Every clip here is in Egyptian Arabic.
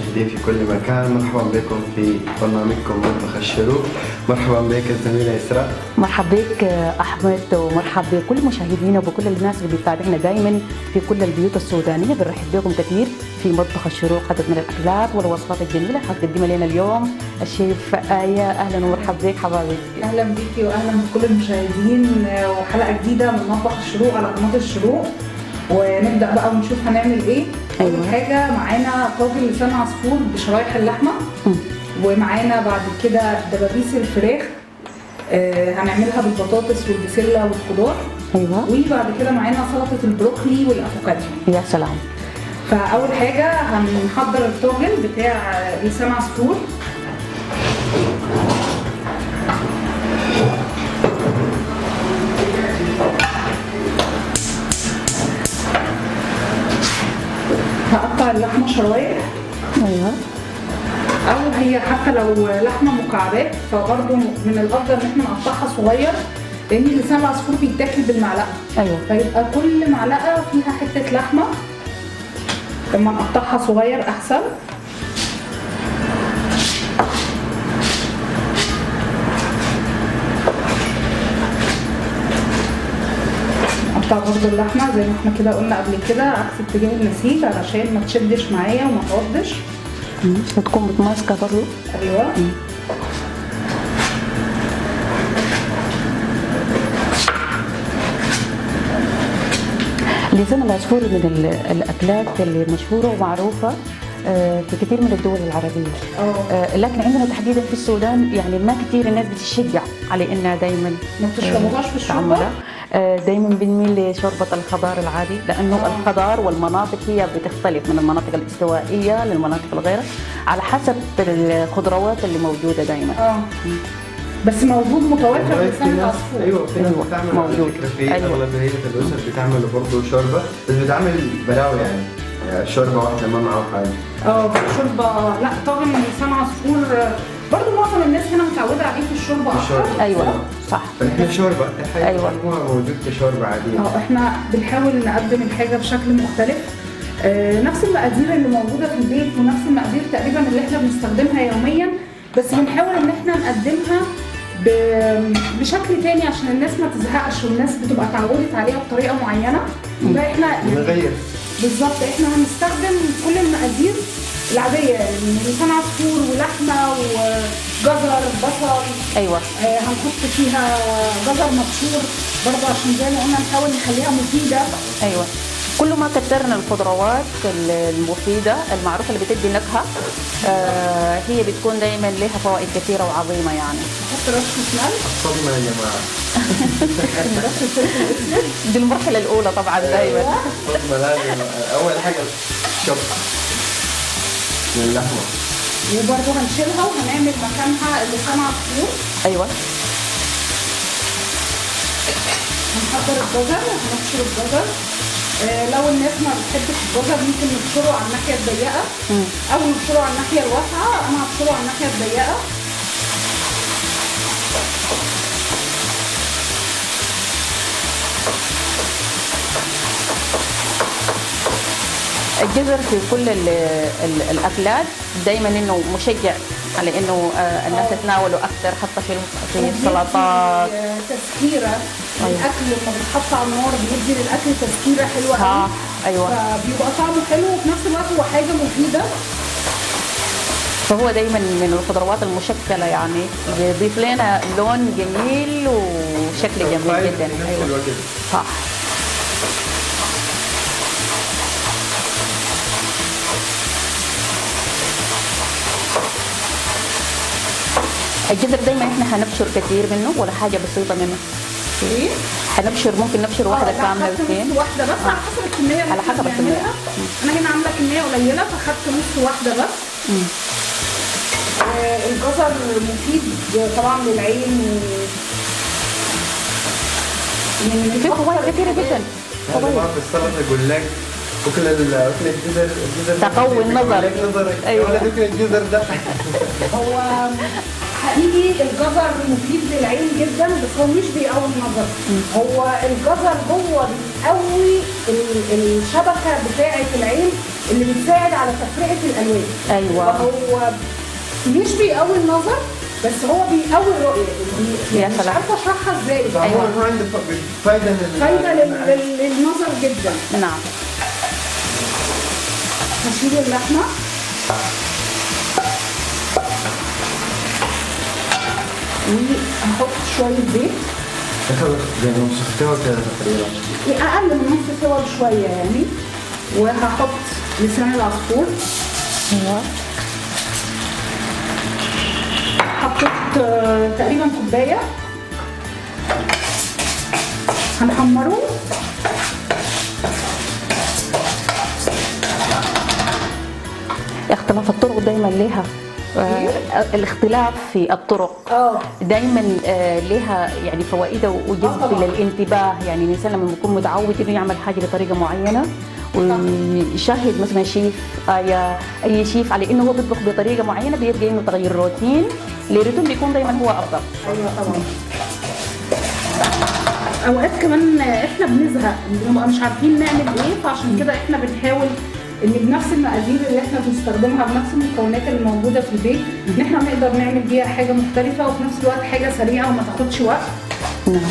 المشاهدين في كل مكان مرحبا بكم في برنامجكم مطبخ الشروق مرحبا بك الزميلة إسراء مرحبا بك احمد ومرحبا بكل مشاهدينا وبكل الناس اللي بتتابعنا دائما في كل البيوت السودانيه بنرحب بكم كثير في مطبخ الشروق عدد من الاكلات والوصفات الجميله حتقدمها لنا اليوم الشيف ايه اهلا ومرحبا بك حبايبي اهلا بيكي واهلا بكل المشاهدين وحلقه جديده من مطبخ الشروق على قناه الشروق ونبدا بقى ونشوف هنعمل ايه أيوة. اول حاجه معانا طاجن لسان عصفور بشرايح اللحمه مم. ومعانا بعد كده دبابيس الفراخ آه هنعملها بالبطاطس والبسله والخضار ايوه وبعد كده معانا سلطه البروكلي والافوكادو يا سلام فاول حاجه هنحضر الطاجن بتاع لسان عصفور هقطع اللحمه شرايح ايوه او هي حتى لو لحمه مكعبات فبرضه من الافضل ان احنا نقطعها صغير لان لسان العصفور بيتاكل بالمعلقه ايوه فيبقى كل معلقه فيها حته لحمه لما نقطعها صغير احسن نقطع برضه اللحمه زي ما احنا كده قلنا قبل كده عكس اتجاه النسيج علشان ما تشدش معايا وما تعضش مم. وتكون متماسكه برضه ايوه لسان العصفور من ال- الاكلات اللي مشهوره ومعروفه آه، في كثير من الدول العربيه اه آه، لكن عندنا تحديدا في السودان يعني ما كثير الناس بتشجع على انها دائما ما بتشربوهاش في الشوربه دائما بنميل لشوربه الخضار العادي لانه آه. الخضار والمناطق هي بتختلف من المناطق الاستوائيه للمناطق الغير على حسب الخضروات اللي موجوده دائما اه بس موجود متوافر والله في لسان ناس العصفور ايوه في ناس أيوة، بتعمل موجود. على فكره في أيوة. اغلبيه الاسر بتعمل برضه شوربه بس بتعمل بلاوي يعني يعني شوربه واحده ما معه حاجه اه شوربه لا طاجن لسان عصفور برضه معظم الناس هنا متعوده عليه في الشوربه في اكتر الشوربة. ايوه صح فنحن شوربه الحقيقه أيوة. أيوة. موجود كشوربه عاديه اه احنا بنحاول نقدم الحاجه بشكل مختلف آه نفس المقادير اللي موجوده في البيت ونفس المقادير تقريبا اللي احنا بنستخدمها يوميا بس بنحاول ان احنا نقدمها ب- بشكل تاني عشان الناس ما تزهقش والناس بتبقى اتعودت عليها بطريقه معينه فاحنا يعني نغير بالظبط احنا هنستخدم كل المقادير العاديه يعني لسان عصفور ولحمه وجزر بصل ايوه آه، هنحط فيها جزر مبشور برضه عشان زي ما قلنا نحاول نخليها مفيده ايوه كل ما كثرنا الخضروات المفيده المعروفه اللي بتدي نكهه آه، هي بتكون دائما لها فوائد كثيره وعظيمه يعني نحط رشه ملح صدمه يا جماعه رشه فلفل اسود دي المرحله الاولى طبعا دائما صدمه لازم اول حاجه شوف من اللحمه وبرضه هنشيلها وهنعمل مكانها لسان عصفور ايوه هنحضر الجزر هنبشر الجزر آه، لو الناس ما بتحبش الجزر ممكن نبشره على الناحيه الضيقه مم. او نبشره على الناحيه الواسعه انا هبشره على الناحيه الضيقه الجزر في كل ال ال الاكلات دائما انه مشجع على انه آه، الناس آه. تتناوله اكثر حتى في في وبيدي، السلطات آه، تسكيره أيوة. الاكل لما بيتحط على النار بيدي للاكل تسكيره حلوه صح قوي ايوه فبيبقى طعمه حلو وفي نفس الوقت هو حاجه مفيده فهو دائما من الخضروات المشكله يعني بيضيف لنا لون جميل وشكل جميل فايدة جدا في نفس ايوه الوقت صح الجزر دايما احنا حنبشر كثير منه ولا حاجه بسيطه منه ايه حنبشر ممكن نبشر واحده آه، لا، كامله خدت اثنين نص واحده بس على حسب الكميه اللي على إحنا حسب الكمية. بنعملها. انا هنا عامله كميه قليله فخدت نص واحده بس مم. آه، الجزر مفيد طبعا للعين و- يعني من في فوائد أكتر كثيره الحاجات. جدا هذا فوائد ما في السلطه يقول لك اكل ال- اكل الجزر الجزر تقوي يقول النظر. لك نظرك أيوة. ولا اكل الجزر ده هو حقيقي الجزر مفيد للعين جدا بس هو مش بيقوي النظر هو الجزر جوه بيقوي ال- الشبكه بتاعه العين اللي بتساعد على تفرقه الالوان أيوة. هو مش بيقوي النظر بس هو بيقوي الرؤيه بي- يا يعني مش سلام. عارفه اشرحها ازاي هو أيوة. هو عنده ف- فايدة لل- فايده لل- لل- للنظر جدا نعم هشيل اللحمه وهحط شويه زيت تاخد زي نص سوا كده تقريبا اقل من نص سوا بشويه يعني وهحط لسان العصفور أيوة حطيت آه، تقريبا كوبايه هنحمره اختلاف الطرق دايما لها آه، الاختلاف في الطرق اه دايما آه، لها يعني فوائد وجذب طبعاً. للانتباه يعني الانسان لما يكون متعود انه يعمل حاجه بطريقه معينه ويشاهد مثلا شيف اي اي شيف على انه هو بيطبخ بطريقه معينه بيبقى انه تغيير الروتين للروتين بيكون دايما هو افضل ايوه طبعا اوقات كمان احنا بنزهق بنبقى مش عارفين نعمل ايه فعشان كده احنا بنحاول ان بنفس المقادير اللي احنا بنستخدمها بنفس المكونات اللي موجوده في البيت ان احنا نقدر نعمل بيها حاجه مختلفه وفي نفس الوقت حاجه سريعه وما تاخدش وقت نعم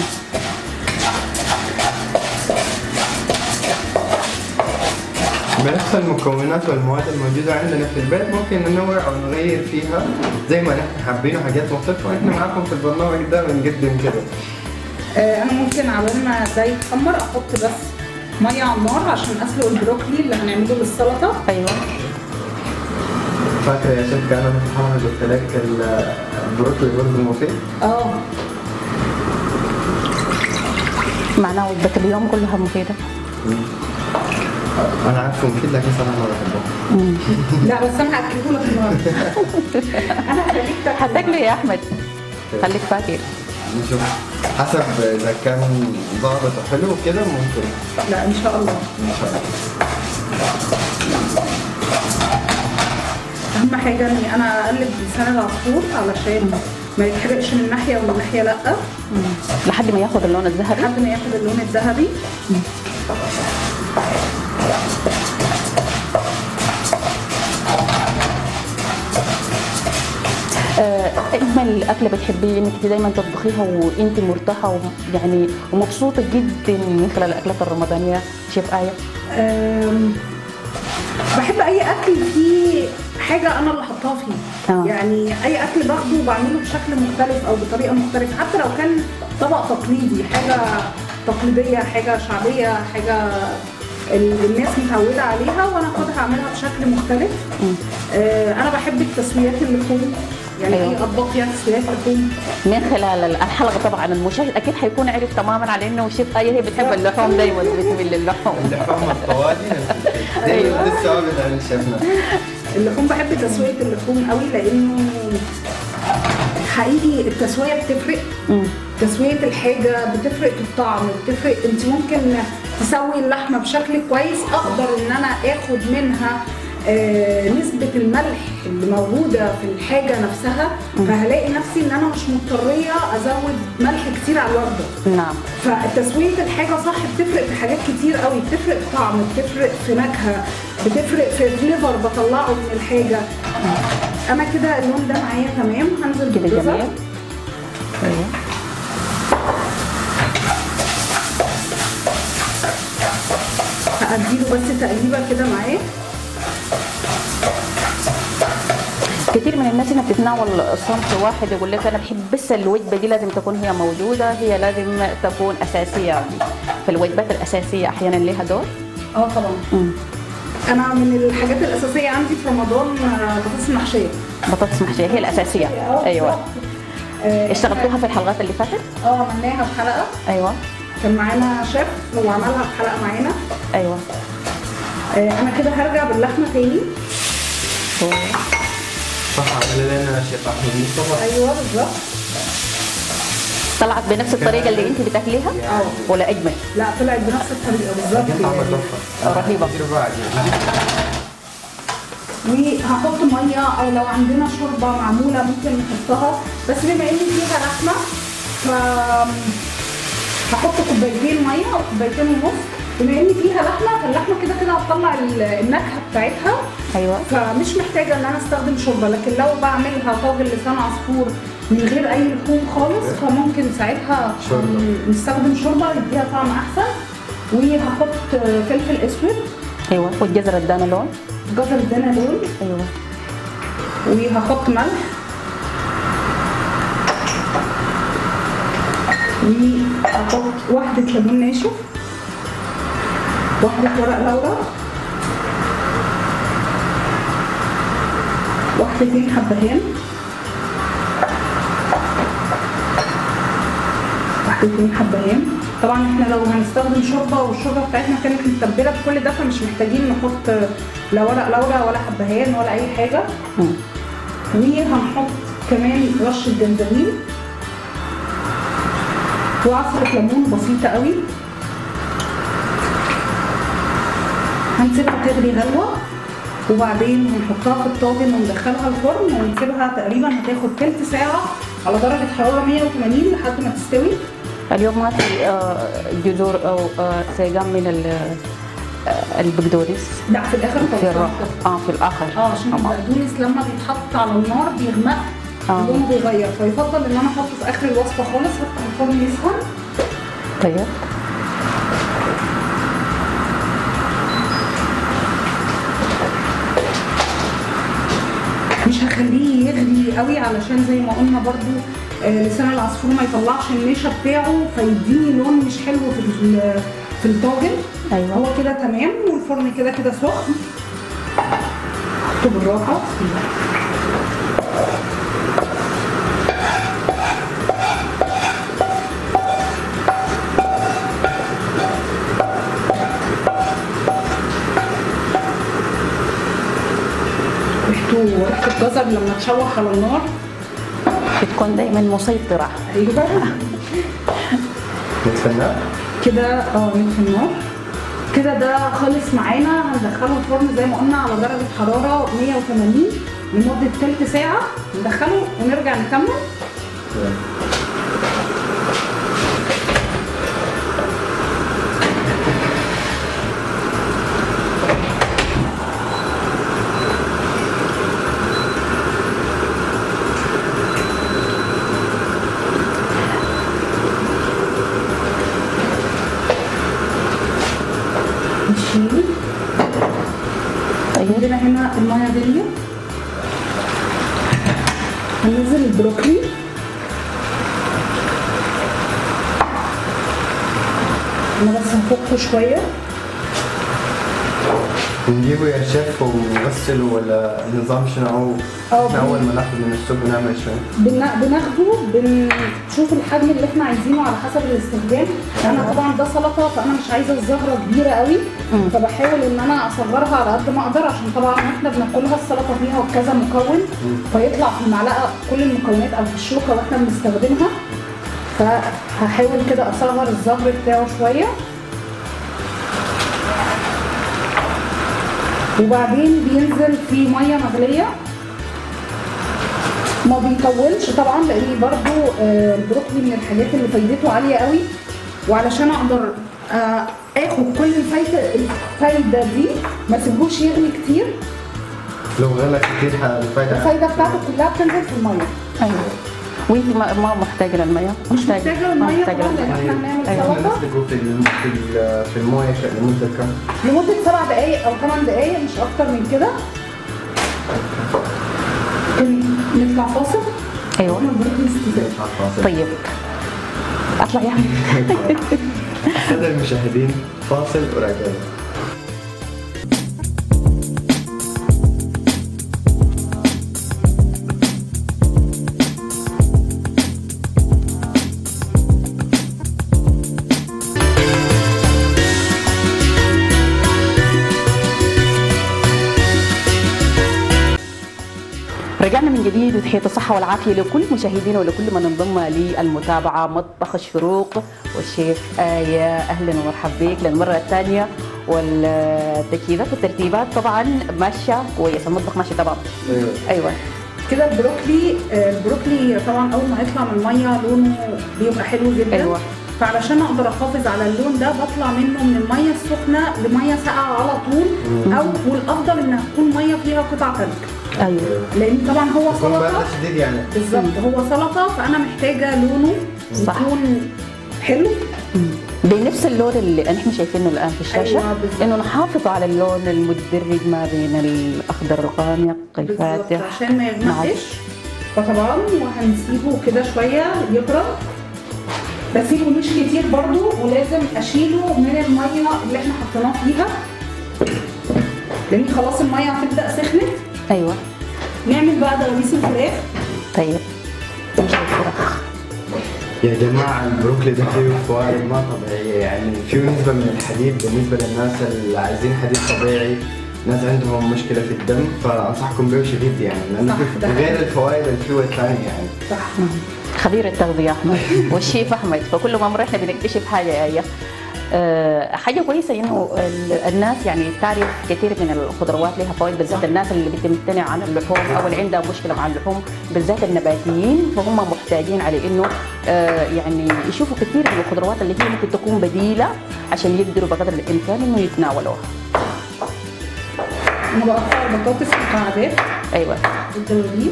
بنفس المكونات والمواد الموجودة عندنا في البيت ممكن ننوع أو نغير فيها زي ما نحن حابين حاجات مختلفة ونحن معاكم في البرنامج ده بنقدم كده آه، انا ممكن عبال ما ده يتخمر احط بس ميه على النار عشان اسلق البروكلي اللي هنعمله للسلطه ايوه فاكرة يا شيخ أنا في محمد قلت لك ال- البروكلي برضه مفيد اه معناه وجبه اليوم كلها مفيده أنا عارفه مفيد لكن صراحة ما بحبه لا بس انا هاكله لك النهارده انا هخليك تاكل هتاكله يا احمد خليك فاكر نشوف حسب إذا كان ظابط وحلو كده ممكن لا ان شاء الله إن شاء الله اهم حاجه اني انا اقلب لسان العصفور علشان ما يتحرقش من ناحيه ومن ناحيه لا مم. لحد ما ياخذ اللون الذهبي لحد ما ياخد اللون الذهبي آه، اجمل اكله بتحبي انك دايما تطبخيها وانت مرتاحه ويعني ومبسوطه جدا من خلال الاكلات الرمضانيه شيف ايه أم، بحب اي اكل فيه حاجه انا اللي حطاها فيه آه. يعني اي اكل باخده وبعمله بشكل مختلف او بطريقه مختلفه حتى لو كان طبق تقليدي حاجه تقليديه حاجه شعبيه حاجه ال- الناس متعوده عليها وانا اخدها اعملها بشكل مختلف آه، انا بحب التسويات اللحوم يعني أيوة. اي اطباق فيها تسويات لحوم من خلال الحلقه طبعا المشاهد اكيد حيكون عرف تماما على انه شيف ايه هي بتحب اللحوم دايما بتميل للحوم اللحوم الطواجن زي أيوة. ما لسه عامل عند شيفنا اللحوم بحب تسويه اللحوم قوي لانه حقيقي التسويه بتفرق مم. تسويه الحاجه بتفرق في الطعم بتفرق انت ممكن تسوي اللحمه بشكل كويس اقدر ان انا اخد منها آه، نسبة الملح اللي موجودة في الحاجة نفسها فهلاقي نفسي ان انا مش مضطرية ازود ملح كتير على الوجبة نعم فتسوية الحاجة صح بتفرق في حاجات كتير قوي بتفرق في طعم بتفرق في نكهة بتفرق في فليفر بطلعه من الحاجة انا كده اللون ده معايا تمام هنزل كده بالجزر جميل ايوه هأديله بس تقليبة كده معاه كثير من الناس هنا بتتناول صنف واحد يقول لك انا بحب بس الوجبه دي لازم تكون هي موجوده هي لازم تكون اساسيه يعني فالوجبات الاساسيه احيانا لها دور اه طبعا مم. انا من الحاجات الاساسيه عندي في رمضان آه، بطاطس محشيه بطاطس محشيه هي الاساسيه آه، ايوه بالظبط. آه، اشتغلتوها في الحلقات اللي فاتت اه عملناها في حلقه ايوه كان معانا شيف وعملها في حلقه معانا ايوه آه، انا كده هرجع باللحمه تاني صح عمل لنا شيف احمد مصطفى ايوه بالظبط طلعت بنفس الطريقه اللي انت بتاكليها اه ولا اجمل لا طلعت بنفس الطريقه بالظبط كان طعمها يعني. تحفه رهيبة. تجربة عجيبة وهحط ميه او لو عندنا شوربه معموله ممكن نحطها بس بما ان فيها لحمه ف هحط كوبايتين ميه او كوبايتين ونص بما ان فيها لحمه فاللحمه كده كده هتطلع ال- النكهه بتاعتها ايوه فمش محتاجه ان انا استخدم شوربه لكن لو بعملها طاجن لسان عصفور من غير اي لحوم خالص فممكن ساعتها شوربة. نستخدم شوربه يديها طعم احسن وهحط فلفل اسود ايوه والجزر ادانا لون جزر ادانا لون ايوه وهحط ملح وهحط واحدة ليمون ناشف واحدة ورق لورا واحدتين حبهان واحدتين حبهان طبعا احنا لو هنستخدم شوربه والشوربه بتاعتنا كانت متبله بكل ده فمش محتاجين نحط لا ورق لورا ولا حبهان ولا اي حاجه مم. وهنحط كمان رشة جنزبيل وعصرة ليمون بسيطة قوي هنسيبها تغلي غلوة وبعدين هنحطها في الطاجن وندخلها الفرن ونسيبها تقريبا هتاخد تلت ساعة على درجة حرارة 180 لحد ما تستوي اليوم ما في آه، جذور او آه، سيقام من ال- آه، البقدونس لا في الآخر في خالص الراحه اه في الاخر اه عشان آه. البقدونس لما بيتحط على النار بيغمق آه. لونه بيغير فيفضل ان انا احطه في اخر الوصفه خالص هفتح الفرن يسخن طيب مش هخليه يغلي قوي علشان زي ما قلنا برضو آه، لسان العصفور ما يطلعش النشا بتاعه فيديني لون مش حلو في ال- في الطاجن أيوة. هو كده تمام والفرن كده كده سخن حطه بالراحه ريحته ريحه الجزر لما تشوح على النار بتكون دائما مسيطره ايوه نتفنى كده اه نطفي النار كده ده خلص معانا هندخله الفرن زي ما قلنا على درجة حرارة 180 لمدة تلت ساعة ندخله ونرجع نكمل نشيل طيب عندنا هنا المية دي هننزل البروكلي انا بس هفكه شوية نجيبه يا شيف ونغسله ولا نظام شنو او أو احنا اول ما ناخذ من السوق بنعمل شنو؟ بن- بناخده بنشوف الحجم اللي احنا عايزينه على حسب الاستخدام انا طبعا ده سلطه فانا مش عايزه الزهره كبيره قوي فبحاول ان انا اصغرها على قد ما اقدر عشان طبعا احنا بناكلها السلطه فيها كذا مكون فيطلع في المعلقه كل المكونات او في الشوكه واحنا بنستخدمها فهحاول كده اصغر الزهر بتاعه شويه وبعدين بينزل في ميه مغليه ما بيطولش طبعا لان برضو آه، البروكلي من الحاجات اللي فايدته عاليه قوي وعلشان اقدر آه، اخد كل الفايده الفايده دي ما سيبهوش يغلي كتير لو غلى كثير الفايدة الفايده بتاعته كلها بتنزل في الميه ايوه وانت ما, ما محتاجه للميه مش محتاجه ما الميه محتاجه طبعا لان للميه احنا هنعمل أيوة. احنا سلطه نسلقه في ال- في ال- في المويه ك- لمده كم؟ لمده سبع دقائق او ثمان دقائق مش اكتر من كده ممكن نطلع فاصل ايوه البروكلي استوى. طيب اطلع يا أحمد. السادة المشاهدين فاصل وراجعين رجعنا من جديد صحة الصحة والعافية لكل مشاهدينا ولكل من انضم للمتابعة مطبخ الشروق والشيف آية أهلا ومرحبا بك للمرة الثانية والتجهيزات والترتيبات طبعا ماشية كويس المطبخ ماشي تمام ايوه أيوة كده البروكلي آه، البروكلي طبعا اول ما يطلع من الميه لونه بيبقى حلو جدا أيوة. فعلشان اقدر احافظ على اللون ده بطلع منه من الميه السخنه لميه ساقعه على طول او والافضل انها تكون ميه فيها قطع ثلج أيوة لان طبعا هو يكون برد سلطه شديد يعني بالظبط هو سلطه فانا محتاجه لونه صح. يكون حلو بنفس اللون اللي احنا شايفينه الان في الشاشه أيوة، بالظبط. انه نحافظ على اللون المتدرج ما بين الاخضر الغامق بالظبط الفاتح عشان ما يغمقش فطبعا وهنسيبه كده شويه يبرد بسيبه مش كتير برضو ولازم اشيله من الميه اللي احنا حطيناه فيها لان خلاص الميه هتبدا سخنت ايوه نعمل بقى دبابيس الفراخ طيب مش الفراخ يا جماعة البروكلي ده فيه فوائد ما طبيعية يعني فيه نسبة من الحديد بالنسبة للناس اللي عايزين حديد طبيعي ناس عندهم مشكلة في الدم فأنصحكم به شديد يعني لأنه صح، فيه ده غير حقيقي. الفوائد اللي فيه الثانية يعني صح خبير التغذية أحمد والشيف أحمد فكل ما مرة إحنا بنكتشف حاجة يا آية آه، حاجة كويسة إنه ال- الناس يعني تعرف كثير من الخضروات لها فوائد بالذات الناس اللي بتمتنع عن اللحوم أو اللي عندها مشكلة مع اللحوم بالذات النباتيين فهم محتاجين على إنه آه، يعني يشوفوا كثير من الخضروات اللي هي ممكن تكون بديلة عشان يقدروا بقدر الإمكان إنه يتناولوها انا بقطع البطاطس مكعبات أيوه الدبابيس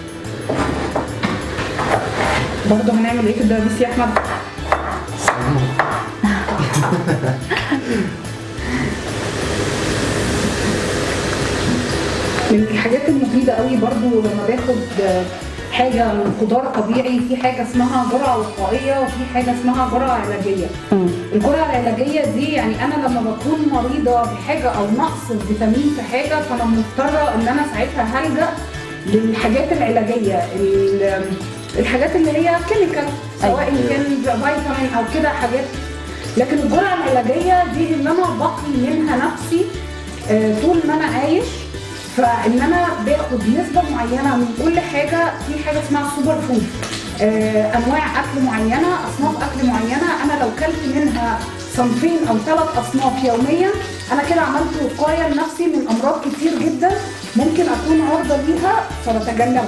برضه هنعمل ايه في الدبابيس يا احمد؟ من الحاجات المفيدة قوي برضو لما باخد حاجة من خضار طبيعي في حاجة اسمها جرعة وقائية وفي حاجة اسمها جرعة علاجية. مم. الجرعة العلاجية دي يعني أنا لما بكون مريضة بحاجة أو نقص فيتامين في حاجة فأنا مضطرة إن أنا ساعتها هلجأ للحاجات العلاجية ال- الحاجات اللي هي كيميكال سواء أيوة. كان فيتامين أو كده حاجات لكن الجرعة العلاجية دي اللي أنا بقي منها نفسي آه، طول ما أنا عايش فإن أنا باخد نسبة معينة من كل حاجة في حاجة اسمها سوبر فود آه، أنواع أكل معينة أصناف أكل معينة أنا لو كلت منها صنفين أو ثلاث أصناف يوميا أنا كده عملت وقاية لنفسي من أمراض كتير جدا ممكن أكون عرضة ليها فبتجنبها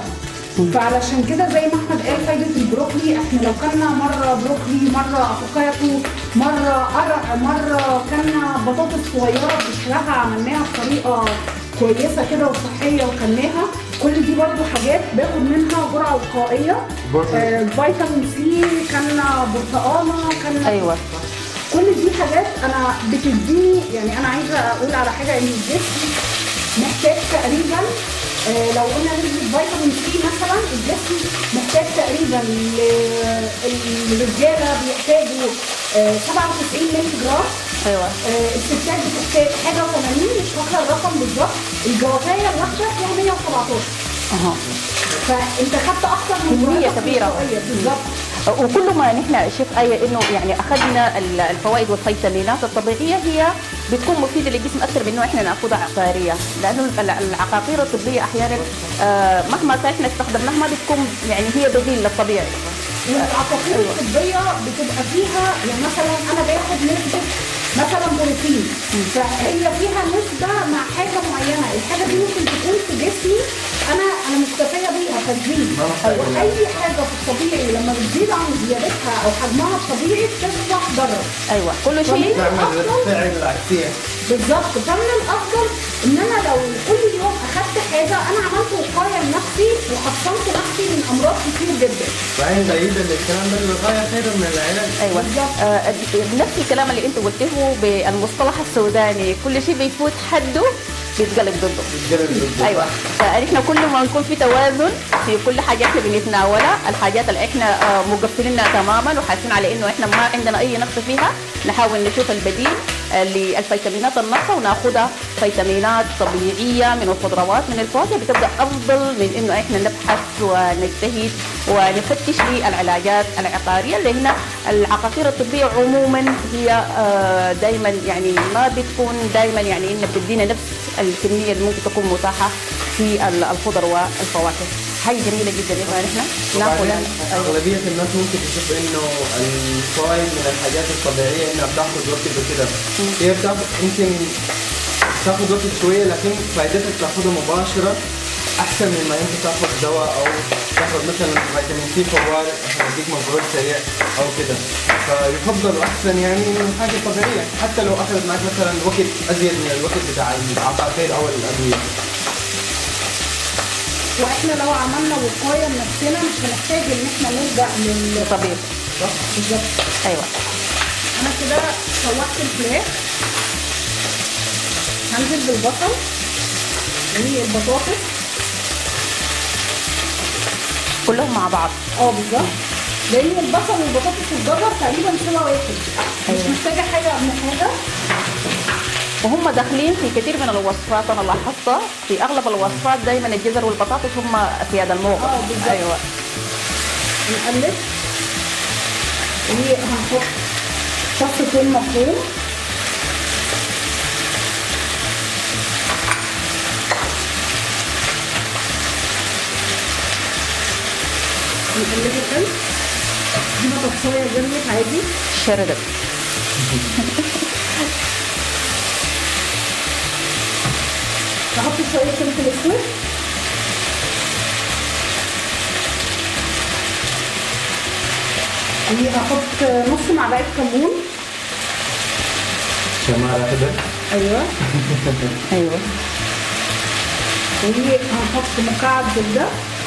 فعلشان كده زي ما احمد قال فايده البروكلي احنا لو كلنا مره بروكلي مره افوكاتو مره قرع مره كلنا بطاطس صغيره بقشرها عملناها بطريقه كويسه كده وصحيه وكلناها كل دي برضو حاجات باخد منها جرعه وقائيه برضو. آه فيتامين سي كلنا برتقانه كلنا أيوه كل دي حاجات انا بتديني يعني انا عايزه اقول على حاجه ان الجسم محتاج تقريبا آه، لو قلنا نسبه فيتامين سي مثلا الجسم محتاج تقريبا ل- الرجاله بيحتاجوا آه، 97 مللي جرام أيوه آه، الستات بتحتاج حاجه 80 مش فاكره الرقم بالظبط الجوافيه الواحده فيها 117 أها فانت خدت اكتر من كمية جرعتك كبيرة. الطبيعية، بالظبط وكل ما نحن شوف آية إنه يعني أخذنا ال- الفوائد والفيتامينات الطبيعية هي بتكون مفيدة للجسم أكثر من إنه إحنا ناخذها عقارية لأنه ال- العقاقير الطبية أحيانا آه، مهما كان إحنا استخدمناها ما بتكون يعني هي بديل للطبيعي والعقاقير الطبيه بتبقى فيها يعني مثلا انا باخد نسبه مثلا بروتين فهي فيها نسبه مع حاجه معينه الحاجه دي ممكن تكون في جسمي انا انا مكتفيه بيها تدريب اي حاجه في الطبيعي لما بتزيد عن زيادتها او حجمها الطبيعي بتصبح ضرر أيوه كل شيء تعمل الفعل العكسية بالظبط فمن الافضل ان انا لو كل يوم اخدت حاجه انا عملت وقايه لنفسي وحصنت نفسي من امراض كتير جدا وعين بعيدة للكلام ده الوقاية خير من العلاج ايوه آه نفس الكلام اللي انت قلته بالمصطلح السوداني كل شيء بيفوت حده بيتقلب ضده الجلد ضد ايوه فاحنا كل ما نكون في توازن في كل حاجه احنا بنتناولها الحاجات اللي احنا آه، مقفلينها تماما وحاسين على انه احنا ما عندنا اي نقص فيها نحاول نشوف البديل آه، للفيتامينات الناقصه وناخذها فيتامينات طبيعيه من الخضروات من الفواكه بتبقى افضل من انه احنا نبحث ونجتهد ونفتش للعلاجات العقاريه اللي هنا العقاقير الطبيه عموما هي دائما يعني ما بتكون دائما يعني انها بتدينا نفس الكميه اللي ممكن تكون متاحه في الخضر والفواكه حاجه جميله جدا يبقى نحن ناكل وبعدين ايوه أغلبية الناس ممكن تشوف إنه الفوائد من الحاجات الطبيعية إنها بتاخد وقت وكده هي بتاخد يمكن بتاخد وقت شوية لكن فائدتها بتاخدها مباشرة أحسن من ما أنت تاخد دواء أو تاخد مثلا فيتامين سي فوار عشان يديك مفعول سريع أو كده فيفضل وأحسن يعني من حاجة طبيعية حتى لو أخذت معك مثلا وقت أزيد من الوقت بتاع العقاقير أو الأدوية واحنا لو عملنا وقايه لنفسنا مش هنحتاج ان احنا نلجا لل طبيعي بالظبط ايوه انا كده شوحت الفراخ هنزل بالبصل والبطاطس كلهم مع بعض اه بالظبط لان البصل والبطاطس والجزر تقريبا سوا واحد مش أيوة. محتاجه حاجه قبل حاجه وهم داخلين في كثير من الوصفات انا لاحظتها في اغلب الوصفات دايما الجزر والبطاطس هم اسياد الموضه اه بالظبط. ايوه نقلب وهنحط فص ثوم مفروم نقلبه حلو دي بطاطسايه جريت عادي شردت نحط شويه فلفل اسود وهحط نص معلقه كمون شمارة كده ايوه ايوه وهنحط مكعب زبده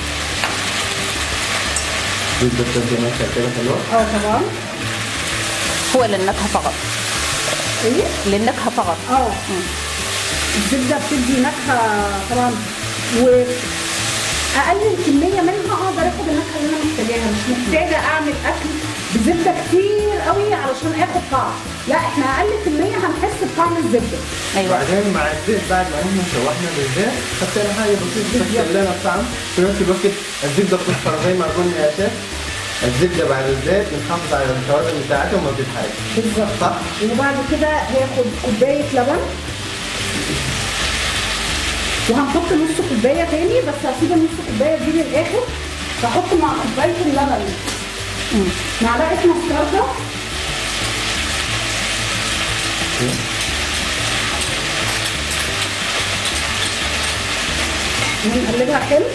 جدا تنتينات كده حلوة اه طبعا هو للنكهه فقط ايه للنكهه فقط اه الزبده بتدي نكهه طبعا واقلل كميه منها اقدر اخد النكهه اللي انا محتاجاها مش محتاجه اعمل اكل بزبده كتير قوي علشان اخد طعم لا احنا اقل كميه هنحس بطعم الزبده ايوه وبعدين مع الزيت بعد ما احنا شوحنا بالزيت حطينا حاجه بسيطه تشكل لنا الطعم في نفس الوقت الزبده بتصفر زي ما قلنا يا شيخ الزبده بعد الزيت بنحافظ على التوازن بتاعتها وما بتتحرق بالظبط صح؟ وبعد كده هاخد كوبايه لبن وهنحط نص كوبايه تاني بس هسيب النص كوبايه دي للاخر هحط مع كوبايه اللبن معلقه مستردة ونقلبها حلو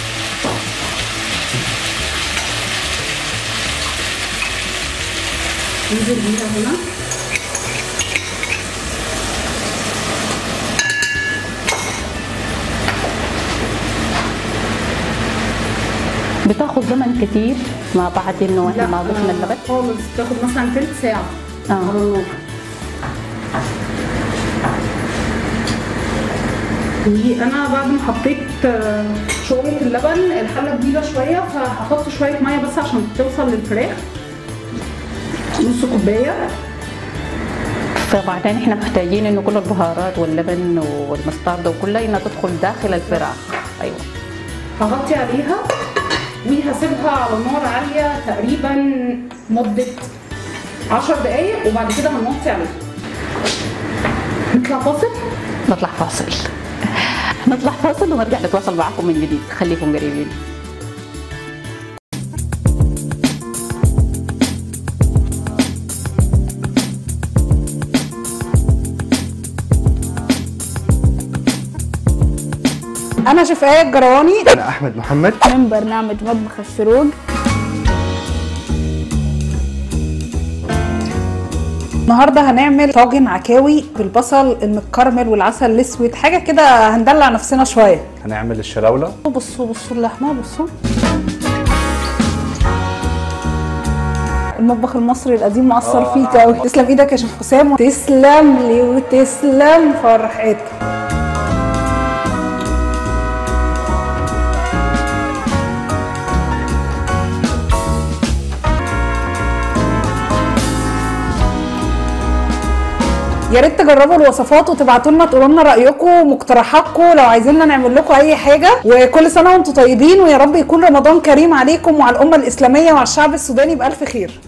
ننزل بيها هنا بتاخذ زمن كثير ما بعد انه احنا ما ضفنا اللبن خالص تاخد مثلا تلت ساعة آه. على النار انا بعد ما حطيت آه، شوية اللبن الحلة كبيرة شوية فهحط شوية مية بس عشان توصل للفراخ نص كوباية فبعدين احنا محتاجين انه كل البهارات واللبن والمستردة وكلها انها تدخل داخل الفراخ ايوه هغطي عليها وهسيبها على نار عالية تقريبا مدة عشر دقايق وبعد كده هنوطي عليها نطلع فاصل نطلع فاصل نطلع فاصل ونرجع نتواصل معكم من جديد خليكم قريبين انا شفاية الجرواني انا احمد محمد من برنامج مطبخ الشروق النهارده هنعمل طاجن عكاوي بالبصل المتكرمل والعسل الاسود حاجه كده هندلع نفسنا شويه هنعمل الشراولة بصوا بصوا اللحمه بصوا المطبخ المصري القديم مأثر فيك قوي تسلم ايدك يا شيخ حسام تسلم لي وتسلم فرحتك يا ريت تجربوا الوصفات وتبعتوا لنا تقولوا لنا رايكم ومقترحاتكم لو عايزيننا نعمل لكم اي حاجه وكل سنه وانتم طيبين ويا رب يكون رمضان كريم عليكم وعلى الامه الاسلاميه وعلى الشعب السوداني بالف خير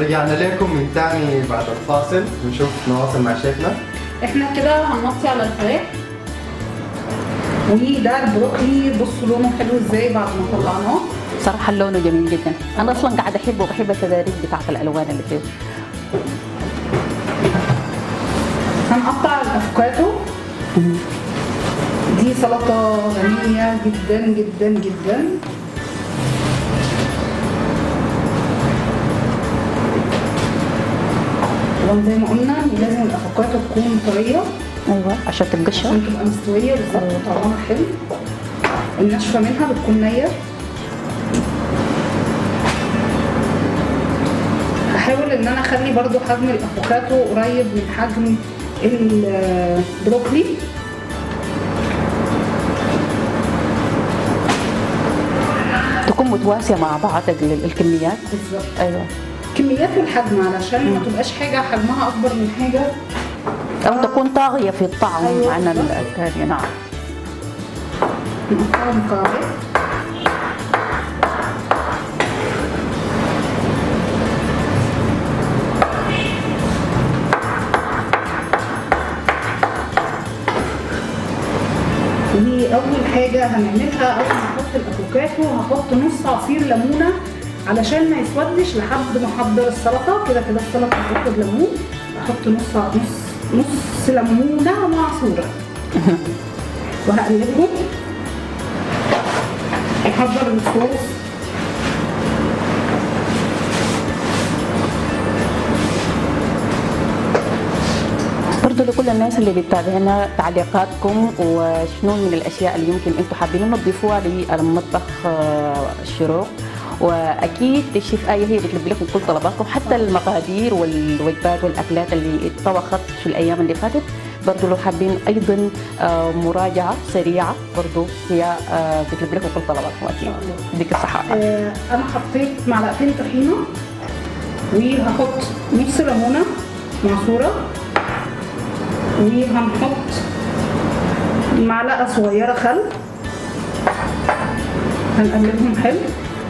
ورجعنا لكم من تاني بعد الفاصل نشوف نواصل مع شيفنا احنا كده هنغطي على الفراخ وده البروكلي بصوا لونه حلو ازاي بعد ما طلعناه صراحه لونه جميل جدا انا اصلا قاعده احبه وبحب التداريج بتاعت الالوان اللي فيه هنقطع الافوكاتو دي سلطة غنية جدا جدا جدا طبعا زي ما قلنا لازم الافوكاتو تكون طرية ايوه عشان تتقشر عشان تبقى مستوية بالظبط وطعمها حلو الناشفة منها بتكون نية هحاول ان انا اخلي برضو حجم الافوكاتو قريب من حجم البروكلي تكون متواسيه مع بعض ال- الكميات بالظبط ايوه كميات والحجم علشان ما تبقاش حاجة حجمها اكبر من حاجة او تكون طاغيه في الطعم أيوة، عن بالظبط. الثانيه نعم نقطعها مكعبات واول حاجه هنعملها اول ما احط الافوكاتو هحط نص عصير ليمونه علشان ما يسودش لحد ما احضر السلطه كده كده السلطه هتاخد ليمون احط نص نص نص ليمونه معصوره وهقلبهم احضر الصوص برضو لكل الناس اللي بتتابعنا تعليقاتكم وشنو من الاشياء اللي يمكن انتم حابين تضيفوها للمطبخ آه، الشروق واكيد الشيف ايه هي بتلبي لكم كل طلباتكم حتى المقادير والوجبات والاكلات اللي اتطبخت في الايام اللي فاتت برضو لو حابين ايضا آه، مراجعه سريعه برضو هي آه، بتلبي لكم كل طلباتكم اكيد يديك الصحه آه انا حطيت معلقتين طحينه وهحط نص ليمونه معصوره وهنحط معلقه صغيره خل هنقلبهم حلو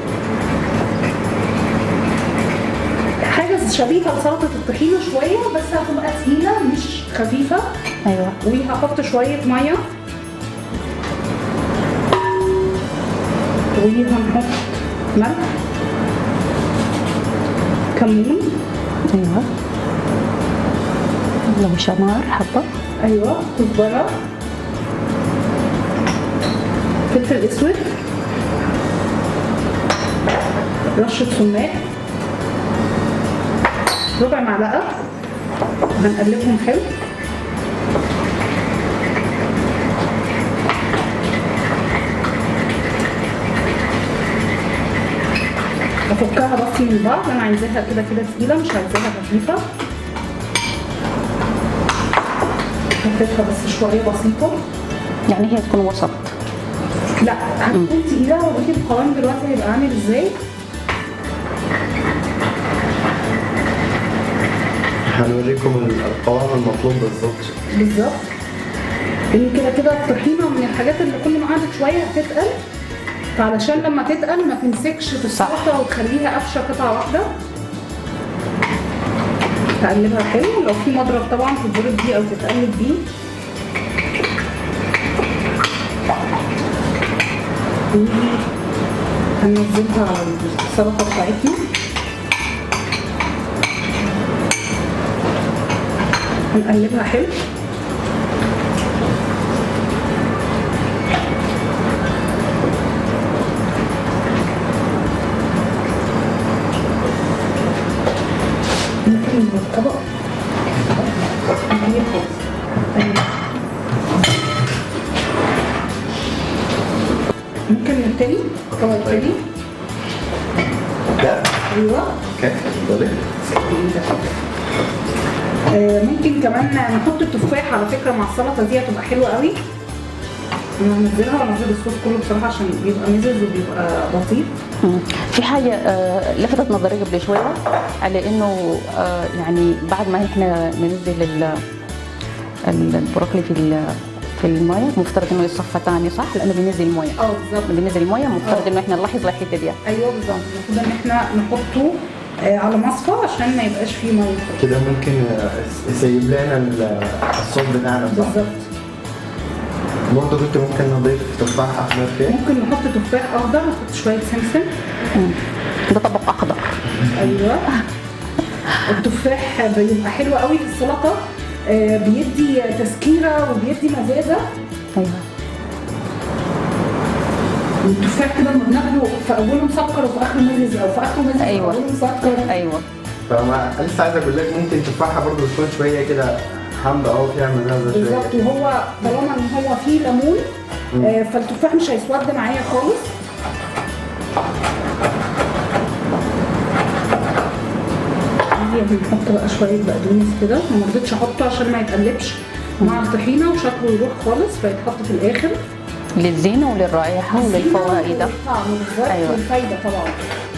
حاجه شبيهه لسلطه الطحينه شويه بس هتبقى تقيله مش خفيفه ايوه وهحط شوية مية وهنحط ملح كمون ايوه لو شمار حبه أيوة كزبرة فلفل أسود رشة سماق ربع معلقة وهنقلبهم حلو افكها بس من بعض انا عايزاها كده كده تقيله مش عايزاها خفيفه خففها بس شويه بسيطه يعني هي تكون وسط لا هتكون تقيله ولكن القوام دلوقتي هيبقى عامل ازاي هنوريكم القوام المطلوب بالضبط بالظبط لان كده كده الطحينه من الحاجات اللي كل ما قعدت شويه هتتقل فعلشان لما تتقل ما تمسكش في السلطه وتخليها قفشه قطعه واحده تقلبها حلو لو في مضرب طبعا تتضرب بيه او تتقلب بيه هننزلها على السلطه بتاعتنا هنقلبها حلو ممكن من الطبق نجيب خالص أيوة. ممكن من التاني الطبق التاني لا ايوه اوكي اتفضلي آه، ممكن كمان نحط التفاح على فكره مع السلطه دي هتبقى حلوه قوي انا هنزلها وانزل الصوص كله بصراحه عشان بيبقى مزز وبيبقى لطيف مم. في حاجة آه، لفتت نظري قبل شوية على انه آه، يعني بعد ما احنا ننزل ال- ال- البروكلي في ال- في المويه مفترض انه يصفى تاني صح؟ لانه بينزل المويه اه بالظبط بينزل المويه مفترض آه. انه احنا نلاحظ الحته دي ايوه بالظبط المفروض ان احنا نحطه آه، على مصفى عشان ما يبقاش فيه ميه كده ممكن آه، يسيب لنا ال- الصوص بتاعنا صح؟ بالظبط برضه كنت ممكن نضيف تفاح احمر فيه ممكن نحط تفاح اخضر نحط شويه سمسم مم. ده طبق اخضر ايوه التفاح بيبقى حلو قوي في السلطه آه، بيدي تسكيره وبيدي مزازه ايوه والتفاح كده لما بناكله في اوله مسكر وفي اخره مزز او في اخره مزز أيوة. وفي اوله مسكر ايوه فما لسه عايز اقول لك ممكن تفاحه برضه تكون شويه كده حامضه او فيها مزازه بالظبط شويه وهو طالما ان هو فيه ليمون آه، فالتفاح مش هيسود معايا خالص هي بنحط بقى شويه بقدونس كده ما رضيتش احطه عشان ما يتقلبش مع الطحينه وشكله يروح خالص فيتحط في الاخر للزينه وللرائحه وللفوائد والطعم بالظبط أيوة. والفايده طبعا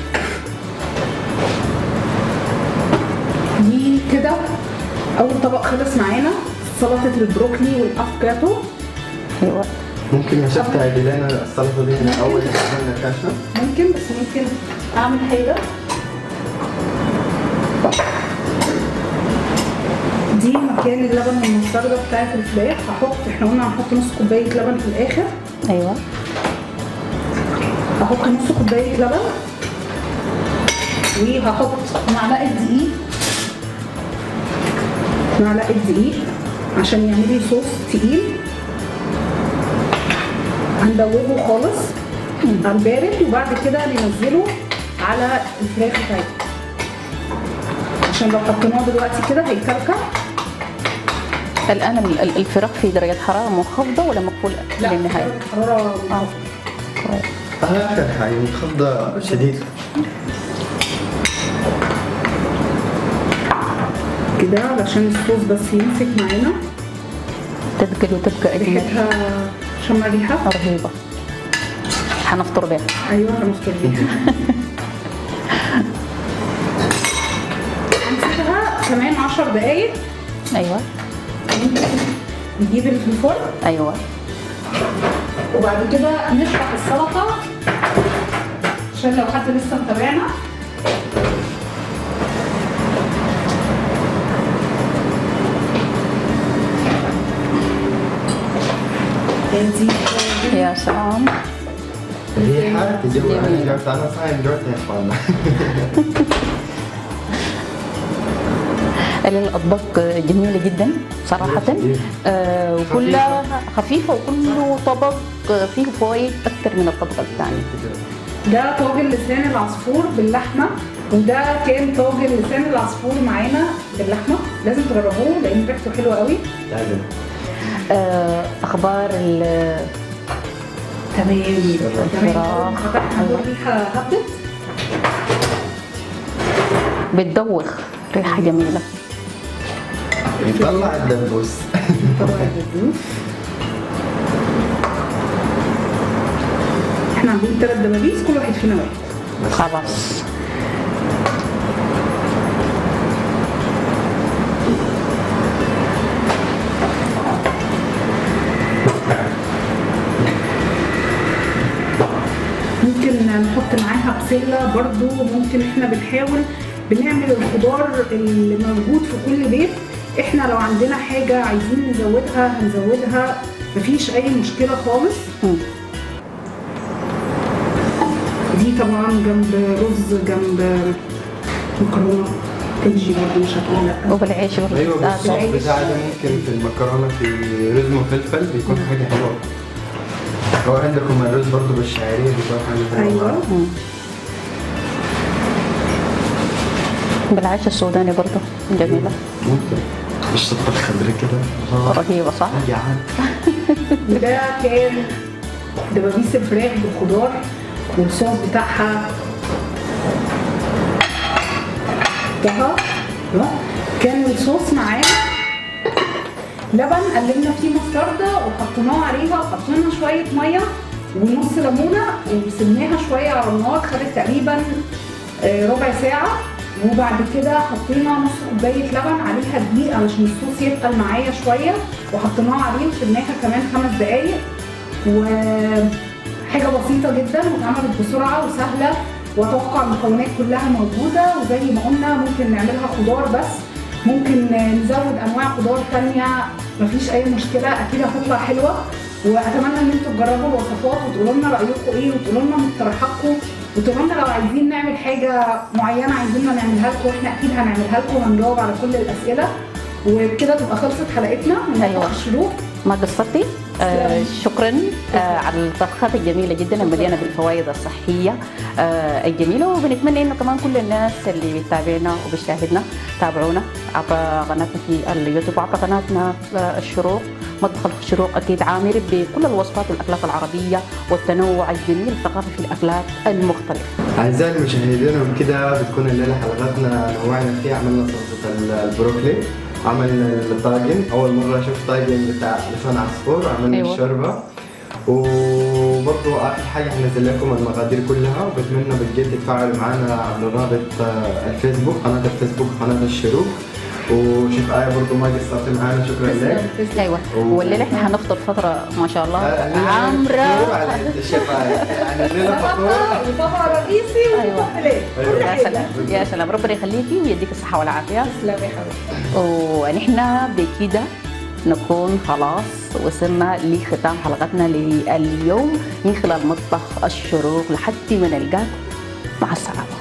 دي كده اول طبق خلص معانا سلطه البروكلي والافوكاتو ايوه ممكن يا شيف تعدي لنا السلطه دي من اول ما عملنا كاشة ممكن بس ممكن اعمل حاجه دي مكان اللبن والمستردة بتاعت الفراخ هحط احنا قلنا هنحط نص كوبايه لبن في الاخر ايوه هحط نص كوبايه لبن وهحط معلقه دقيق معلقه دقيق عشان يعمل لي صوص تقيل هندوبه خالص على البارد وبعد كده ننزله على الفراخ بتاعتنا عشان لو حطيناه دلوقتي كده هيكلكع الان ال- ال- الفراخ في درجه حراره منخفضه ولا مقفوله لا للنهايه؟ درجة حرارة اه كويس هذا اخر حاجه منخفضه شديد كده علشان الصوص بس يمسك معانا تثقل وتبقى اجمل ريحتها شم ريحة رهيبه حنفطر بها ايوه هنفطر بيها هنسيبها كمان 10 دقايق ايوه نجيب اللي في الفرن ايوه وبعد كده نشرح السلطة عشان لو حد لسه متابعنا ادي يا سلام الريحه تجوع انا جميل. جوعت انا صايم جوعت يا اخوانا الاطباق جميله جدا صراحه جميل. آه وكلها خفيفه وكله طبق فيه فوائد اكثر من الطبق الثاني ده طاجن لسان العصفور باللحمه وده كان طاجن لسان العصفور معانا باللحمه لازم تجربوه لان ريحته حلوه قوي لازم آه اخبار ال- تمام الفراخ. فتحنا الريحه هبت بتدوخ ريحه جميله يطلع الدبوس طبعا الدبوس احنا عاملين ثلاث دبابيس كل واحد فينا واحد خلاص ممكن نحط معاها بسله برضو ممكن احنا بنحاول بنعمل الخضار اللي موجود في كل بيت احنا لو عندنا حاجه عايزين نزودها هنزودها مفيش اي مشكله خالص مم. دي طبعا جنب رز جنب مكرونه تمشي برضه مش هتقول لا وبالعيش برضه ايوه آه، بالصوص بتاع ده ممكن في المكرونه في رز وفلفل بيكون حاجه حلوه هو عندكم الرز برضه بالشعريه بيكون حاجه حلوه ايوه مم. بالعيش السوداني برضه جميله ممكن بالشطه الخضراء كده رهيبه صح؟ جعان وده كان دبابيس الفراخ بالخضار والصوص بتاعها ده كان الصوص معاه لبن قلبنا فيه مستردة وحطيناه عليها وحطينا شوية مية ونص ليمونة وسبناها شوية على النار خدت تقريبا آه، ربع ساعة وبعد كده حطينا نص كوباية لبن عليها دقيق علشان الصوص يتقل معايا شوية وحطيناه عليه وسبناها كمان خمس دقايق وحاجة بسيطة جدا واتعملت بسرعة وسهلة واتوقع المكونات كلها موجوده وزي ما قلنا ممكن نعملها خضار بس ممكن نزود انواع خضار تانية مفيش اي مشكله اكيد هتطلع حلوه واتمنى ان انتوا تجربوا الوصفات وتقولوا لنا رايكم ايه وتقولوا لنا مقترحاتكم وتقولوا لنا لو عايزين نعمل حاجه معينه عايزيننا نعملها لكم واحنا اكيد هنعملها لكم وهنجاوب على كل الاسئله وبكده تبقى خلصت حلقتنا من أيوة. مطبخ الشروق ما قصرتي آه تسلمي. شكرا آه على الطبخات الجميله جدا المليانه بالفوائد الصحيه آه الجميله وبنتمنى انه كمان كل الناس اللي بتتابعنا وبتشاهدنا تابعونا عبر قناتنا في اليوتيوب وعبر قناتنا آه الشروق مطبخ الشروق اكيد عامر بكل الوصفات والاكلات العربيه والتنوع الجميل الثقافي في الاكلات المختلفه أعزائي المشاهدين وبكده بتكون الليلة حلقتنا نوعنا فيها عملنا سلطة البروكلي عملنا الطاجن أول مرة أشوف طاجن بتاع لسان عصفور عملنا أيوة. أيوة. الشوربة وبرضو آخر حاجة حنزل لكم المقادير كلها وبتمنى بجد تتفاعلوا معنا عبر رابط آه، الفيسبوك قناة الفيسبوك قناة الشروق وشوف آية برضو ما قصرت معانا شكرا لك ايوه والليله احنا هنفطر فتره ما شاء الله آه، عامره على يد الشيف آية يعني الليلة فطور سلطه وطبق رئيسي أيوة. ومقبلات أيوة. كل يا حاجه سلام يا سلام ربنا يخليكي ويديك الصحه والعافيه تسلمي يا حبيبتي ونحن بكده نكون خلاص وصلنا لختام حلقتنا لليوم من خلال مطبخ الشروق لحد ما نلقاكم مع السلامه